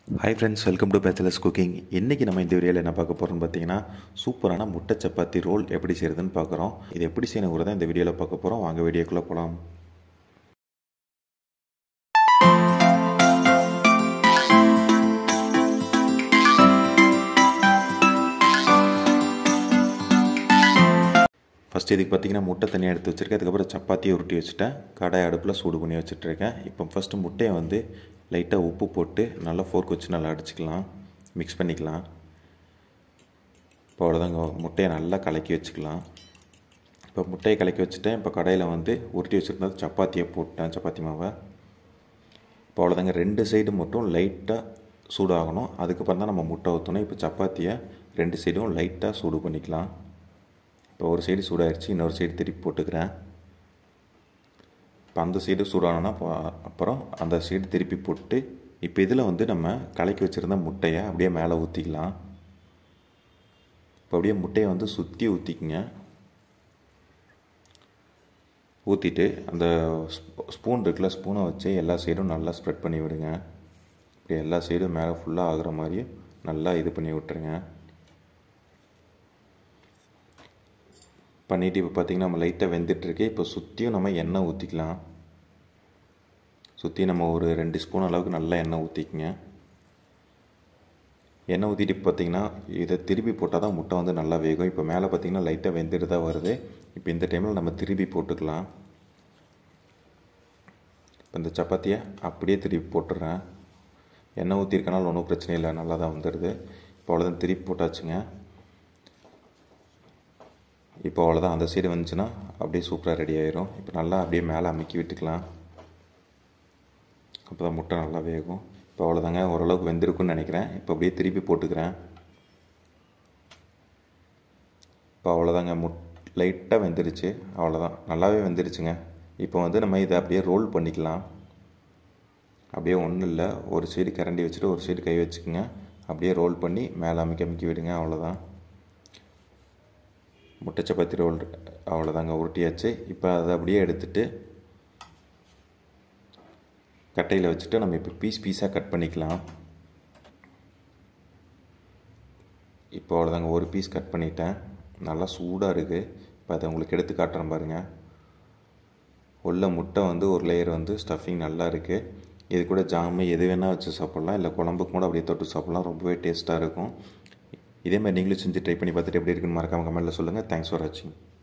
hi friends welcome to bachelors cooking இன்றைக்கி நம்ம இந்த வீடியோவில் என்ன பார்க்க போகிறோம்னு பார்த்தீங்கன்னா சூப்பரான முட்டை சப்பாத்தி ரோல் எப்படி செய்கிறதுன்னு பார்க்குறோம் இது எப்படி செய்யணுங்கிறத இந்த வீடியோவில் பார்க்க போகிறோம் வாங்க வீடியோக்குள்ளே போகலாம் ஃபஸ்ட் இதுக்கு பார்த்தீங்கன்னா முட்டை தனியாக எடுத்து வச்சுருக்கேன் அதுக்கப்புறம் சப்பாத்தியை உருட்டி வச்சுட்டேன் கடாய் அடுப்பில் சூடு பண்ணி வச்சுட்ருக்கேன் இப்போ ஃபஸ்ட்டு முட்டையை வந்து லைட்டாக உப்பு போட்டு நல்லா ஃபோர்க் வச்சு நல்லா அடிச்சுக்கலாம் மிக்ஸ் பண்ணிக்கலாம் இப்போ அவ்வளோதாங்க முட்டையை நல்லா கலக்கி வச்சுக்கலாம் இப்போ முட்டையை கலக்கி வச்சுட்டேன் இப்போ கடையில் வந்து உருட்டி வச்சுருந்தது சப்பாத்தியை போட்டேன் சப்பாத்தி மாவை இப்போ அவ்வளோதாங்க ரெண்டு சைடு மட்டும் லைட்டாக சூடாகணும் அதுக்கப்புறம் தான் நம்ம முட்டை ஊற்றணும் இப்போ சப்பாத்தியை ரெண்டு சைடும் லைட்டாக சூடு பண்ணிக்கலாம் இப்போ ஒரு சைடு சூடாகிடுச்சு இன்னொரு சைடு திருப்பி போட்டுக்கிறேன் இப்போ அந்த சைடு சூடானோன்னா அப்புறம் அந்த சைடு திருப்பி போட்டு இப்போ இதில் வந்து நம்ம கலக்கி வச்சுருந்த முட்டையை அப்படியே மேலே ஊற்றிக்கலாம் இப்போ அப்படியே முட்டையை வந்து சுற்றி ஊற்றிக்குங்க ஊற்றிட்டு அந்த ஸ்பூன் இருக்குல்ல ஸ்பூனை வச்சு எல்லா சைடும் நல்லா ஸ்ப்ரெட் பண்ணி விடுங்க இப்படி எல்லா சைடும் மேலே ஃபுல்லாக ஆகுற மாதிரி நல்லா இது பண்ணி விட்டுருங்க பண்ணிவிட்டு இப்போ பார்த்திங்கன்னா நம்ம லைட்டாக வெந்துட்டுருக்கு இப்போ சுற்றியும் நம்ம எண்ணெய் ஊற்றிக்கலாம் சுற்றி நம்ம ஒரு ரெண்டு ஸ்பூன் அளவுக்கு நல்லா எண்ணெய் ஊற்றிக்குங்க எண்ணெய் ஊற்றிட்டு பார்த்திங்கன்னா இதை திருப்பி போட்டால் தான் முட்டை வந்து நல்லா வேகும் இப்போ மேலே பார்த்திங்கன்னா லைட்டாக வெந்துட்டு தான் வருது இப்போ இந்த டைமில் நம்ம திருப்பி போட்டுக்கலாம் இப்போ இந்த சப்பாத்தியை அப்படியே திருப்பி போட்டுடுறேன் எண்ணெய் ஊற்றிருக்கனால ஒன்றும் பிரச்சனை இல்லை நல்லா தான் வந்துடுது இப்போ அவ்வளோதான் திருப்பி போட்டாச்சுங்க இப்போ அவ்வளோதான் அந்த சைடு வந்துச்சுன்னா அப்படியே சூப்பராக ரெடி ஆயிரும் இப்போ நல்லா அப்படியே மேலே அமுக்கி விட்டுக்கலாம் அப்போ தான் முட்டை நல்லா வேகும் இப்போ அவ்வளோதாங்க ஓரளவுக்கு வெந்திருக்குன்னு நினைக்கிறேன் இப்போ அப்படியே திருப்பி போட்டுக்கிறேன் இப்போ அவ்வளோதாங்க முட் லைட்டாக வெந்துருச்சு அவ்வளோதான் நல்லாவே வெந்துருச்சுங்க இப்போ வந்து நம்ம இதை அப்படியே ரோல் பண்ணிக்கலாம் அப்படியே ஒன்றும் இல்லை ஒரு சைடு கரண்டி வச்சுட்டு ஒரு சைடு கை வச்சுக்கோங்க அப்படியே ரோல் பண்ணி மேலே அமைக்க அமைக்கி விடுங்க அவ்வளோதான் முட்டை சப்பாத்தி ரோல் அவ்வளோதாங்க உருட்டியாச்சு இப்போ அதை அப்படியே எடுத்துகிட்டு கட்டையில் வச்சுட்டு நம்ம இப்போ பீஸ் பீஸாக கட் பண்ணிக்கலாம் இப்போ அவ்வளோதாங்க ஒரு பீஸ் கட் பண்ணிட்டேன் நல்லா சூடாக இருக்குது இப்போ அதை உங்களுக்கு எடுத்து காட்டுறேன் பாருங்கள் உள்ள முட்டை வந்து ஒரு லேயர் வந்து ஸ்டஃபிங் நல்லா இருக்குது இது கூட ஜாமு எது வேணால் வச்சு சாப்பிட்லாம் இல்லை குழம்புக்கு கூட அப்படியே தொட்டு சாப்பிட்லாம் ரொம்பவே டேஸ்ட்டாக இருக்கும் இதே மாதிரி நீங்களும் செஞ்சு ட்ரை பண்ணி பார்த்துட்டு எப்படி இருக்குன்னு மறக்காமல் கமெண்ட்டில் சொல்லுங்கள் தேங்க்ஸ் ஃபார் வாட்சிங்